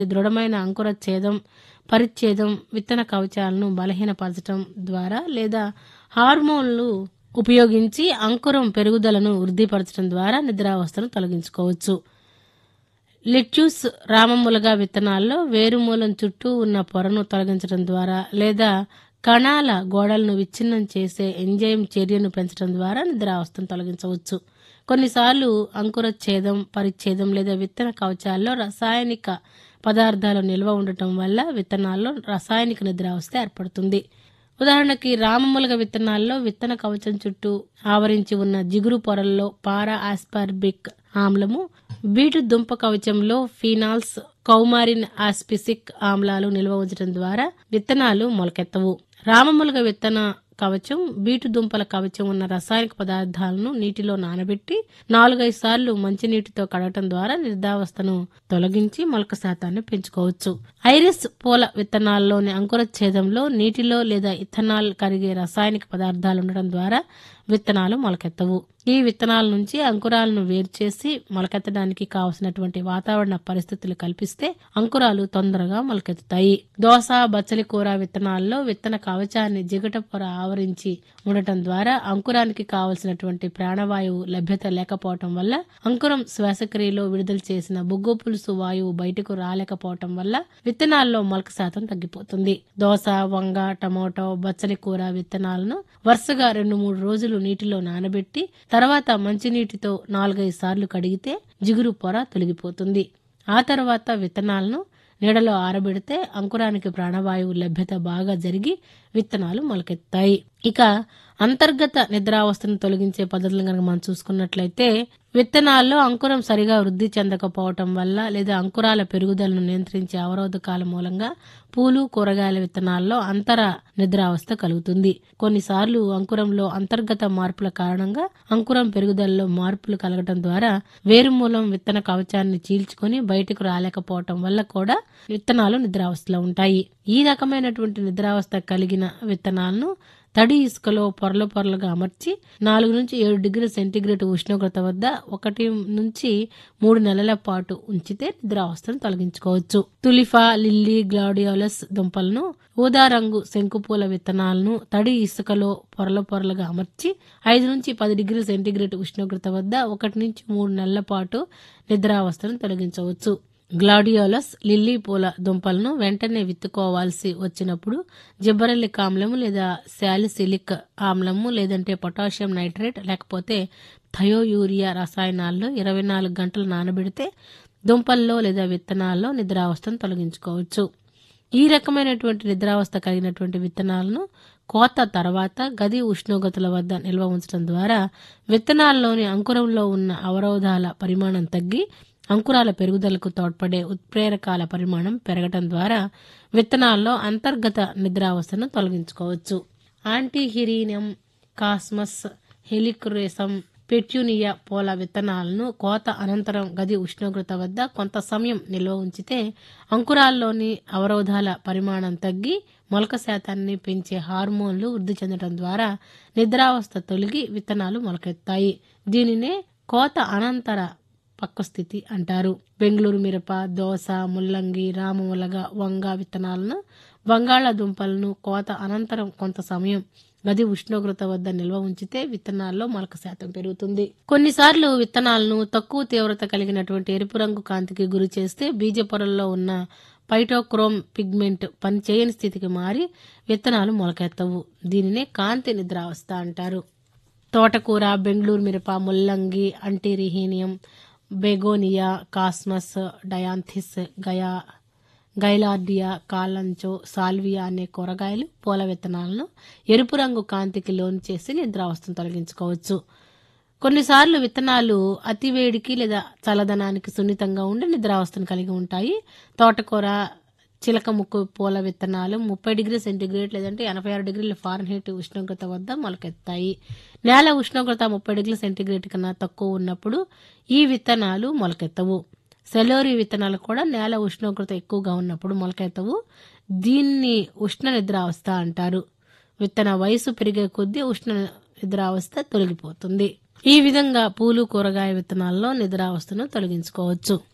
దృఢమైన అంకుర ఛేదం పరిచ్ఛేదం విత్తన కవచాలను బలహీనపరచడం ద్వారా లేదా హార్మోన్లు ఉపయోగించి అంకురం పెరుగుదలను వృద్ధిపరచడం ద్వారా నిద్రావస్థను తొలగించుకోవచ్చు లెట్యూస్ రామములగా విత్తనాల్లో వేరుమూలం చుట్టూ ఉన్న పొరను తొలగించడం ద్వారా లేదా కణాల గోడలను విచ్ఛిన్నం చేసే ఎంజైమ్ చర్యను పెంచడం ద్వారా నిద్రావస్థను తొలగించవచ్చు కొన్నిసార్లు అంకుర ఛేదం పరిచ్ఛేదం లేదా విత్తన కవచాల్లో రసాయనిక పదార్థాలు నిల్వ ఉండటం వల్ల విత్తనాల్లో రసాయనిక నిద్రావస్థ ఏర్పడుతుంది ఉదాహరణకి రామములగ విత్తనాల్లో విత్తన కవచం చుట్టూ ఆవరించి ఉన్న జిగురు పొరల్లో పారా ఆస్పార్బిక్ ఆమ్లము బీటు దుంప కవచంలో ఫీనాల్స్ కౌమారిన్ ఆస్పిసిక్ ఆమ్లాలు నిల్వ ఉంచడం ద్వారా విత్తనాలు మొలకెత్తవు రామములగ విత్తన కవచం బీటు దుంపల కవచం ఉన్న రసాయనిక పదార్థాలను నీటిలో నానబెట్టి నాలుగైదు సార్లు మంచినీటితో కడగటం ద్వారా నిర్ధావస్థను తొలగించి మొలక శాతాన్ని పెంచుకోవచ్చు ఐరిస్ పూల విత్తనాల్లోని అంకుర ఛేదంలో నీటిలో లేదా ఇథనాల్ కరిగే రసాయనిక పదార్థాలు ఉండటం ద్వారా విత్తనాలు మొలకెత్తవు ఈ విత్తనాల నుంచి అంకురాలను వేరు చేసి మొలకెత్తడానికి కావలసినటువంటి వాతావరణ పరిస్థితులు కల్పిస్తే అంకురాలు తొందరగా మొలకెత్తుతాయి దోస బచ్చలి కూర విత్తనాల్లో విత్తన కవచాన్ని జిగట పొర ఆవరించి ఉండటం ద్వారా అంకురానికి కావలసినటువంటి ప్రాణవాయువు లభ్యత లేకపోవటం వల్ల అంకురం శ్వాసక్రియలో విడుదల చేసిన బొగ్గు పులుసు వాయువు బయటకు రాలేకపోవటం వల్ల విత్తనాల్లో మొలక శాతం తగ్గిపోతుంది దోస వంగ టమోటో బచ్చలి కూర విత్తనాలను వరుసగా రెండు మూడు రోజులు నీటిలో నానబెట్టి తర్వాత మంచినీటితో నాలుగైదు సార్లు కడిగితే జిగురు పొర తొలగిపోతుంది ఆ తర్వాత విత్తనాలను నీడలో ఆరబెడితే అంకురానికి ప్రాణవాయువు లభ్యత బాగా జరిగి విత్తనాలు మొలకెత్తాయి ఇక అంతర్గత నిద్రావస్థను తొలగించే పద్ధతులను కనుక మనం చూసుకున్నట్లయితే విత్తనాల్లో అంకురం సరిగా వృద్ధి చెందకపోవటం వల్ల లేదా అంకురాల పెరుగుదలను నియంత్రించే అవరోధకాల మూలంగా పూలు కూరగాయల విత్తనాల్లో అంతర నిద్రావస్థ కలుగుతుంది కొన్నిసార్లు అంకురంలో అంతర్గత మార్పుల కారణంగా అంకురం పెరుగుదలలో మార్పులు కలగటం ద్వారా వేరుమూలం విత్తన కవచాన్ని చీల్చుకొని బయటకు రాలేకపోవటం వల్ల కూడా విత్తనాలు నిద్రావస్థలో ఉంటాయి ఈ రకమైనటువంటి నిద్రావస్థ కలిగిన విత్తనాలను తడి ఇసుకలో పొరలు పొరలుగా అమర్చి నాలుగు నుంచి ఏడు డిగ్రీల సెంటీగ్రేడ్ ఉష్ణోగ్రత వద్ద ఒకటి నుంచి మూడు నెలల పాటు ఉంచితే నిద్రావస్థను తొలగించుకోవచ్చు తులిఫా లిల్లీ గ్లాడియోలస్ దుంపలను ఊదా రంగు శంకుపూల విత్తనాలను తడి ఇసుకలో పొరల పొరలుగా అమర్చి ఐదు నుంచి పది డిగ్రీల సెంటీగ్రేడ్ ఉష్ణోగ్రత వద్ద ఒకటి నుంచి మూడు నెలల పాటు నిద్రావస్థను తొలగించవచ్చు గ్లాడియోలస్ లిల్లీ పూల దుంపలను వెంటనే విత్తుకోవాల్సి వచ్చినప్పుడు జిబ్బరెల్లిక్ ఆమ్లము లేదా శాలిసిలిక్ ఆమ్లము లేదంటే పొటాషియం నైట్రేట్ లేకపోతే థయోయూరియా రసాయనాల్లో ఇరవై నాలుగు గంటలు నానబెడితే దుంపల్లో లేదా విత్తనాల్లో నిద్రావస్థను తొలగించుకోవచ్చు ఈ రకమైనటువంటి నిద్రావస్థ కలిగినటువంటి విత్తనాలను కోత తర్వాత గది ఉష్ణోగ్రతల వద్ద నిల్వ ఉంచడం ద్వారా విత్తనాల్లోని అంకురంలో ఉన్న అవరోధాల పరిమాణం తగ్గి అంకురాల పెరుగుదలకు తోడ్పడే ఉత్ప్రేరకాల పరిమాణం పెరగటం ద్వారా విత్తనాల్లో అంతర్గత నిద్రావస్థను తొలగించుకోవచ్చు యాంటీహిరీనియం కాస్మస్ హెలిక్రేసం పెట్యూనియా పూల విత్తనాలను కోత అనంతరం గది ఉష్ణోగ్రత వద్ద కొంత సమయం నిల్వ ఉంచితే అంకురాల్లోని అవరోధాల పరిమాణం తగ్గి మొలక శాతాన్ని పెంచే హార్మోన్లు వృద్ధి చెందడం ద్వారా నిద్రావస్థ తొలగి విత్తనాలు మొలకెత్తాయి దీనినే కోత అనంతర పక్క స్థితి అంటారు బెంగళూరు మిరప దోస ముల్లంగి రామములగ వంగ విత్తనాలను బంగాళాదుంపలను కోత అనంతరం కొంత సమయం గది ఉష్ణోగ్రత వద్ద నిల్వ ఉంచితే విత్తనాల్లో మొలక శాతం పెరుగుతుంది కొన్నిసార్లు విత్తనాలను తక్కువ తీవ్రత కలిగినటువంటి ఎరుపు రంగు కాంతికి గురి చేస్తే బీజ పొరల్లో ఉన్న పైటోక్రోమ్ పిగ్మెంట్ పనిచేయని స్థితికి మారి విత్తనాలు మొలకెత్తవు దీనినే కాంతి నిద్రావస్థ అంటారు తోటకూర బెంగళూరు మిరప ముల్లంగి అంటిరిహీనియం బెగోనియా కాస్మస్ డయాంథిస్ గయా గైలార్డియా కాలంచో సాల్వియా అనే కూరగాయలు పూల విత్తనాలను ఎరుపు రంగు కాంతికి లోన్ చేసి నిద్రావస్థను తొలగించుకోవచ్చు కొన్నిసార్లు విత్తనాలు అతివేడికి లేదా చల్లదనానికి సున్నితంగా ఉండి నిద్రావస్థను కలిగి ఉంటాయి తోటకూర చిలక ముక్కు పూల విత్తనాలు ముప్పై డిగ్రీ సెంటీగ్రేడ్ లేదంటే ఎనభై ఆరు డిగ్రీల ఫారెన్హీట్ ఉష్ణోగ్రత వద్ద మొలకెత్తాయి నేల ఉష్ణోగ్రత ముప్పై డిగ్రీల సెంటీగ్రేడ్ కన్నా తక్కువ ఉన్నప్పుడు ఈ విత్తనాలు మొలకెత్తవు సెలోరీ విత్తనాలు కూడా నేల ఉష్ణోగ్రత ఎక్కువగా ఉన్నప్పుడు మొలకెత్తవు దీన్ని ఉష్ణ నిద్రావస్థ అంటారు విత్తన వయసు పెరిగే కొద్దీ ఉష్ణ నిద్రావస్థ తొలగిపోతుంది ఈ విధంగా పూలు కూరగాయ విత్తనాల్లో నిద్రావస్థను తొలగించుకోవచ్చు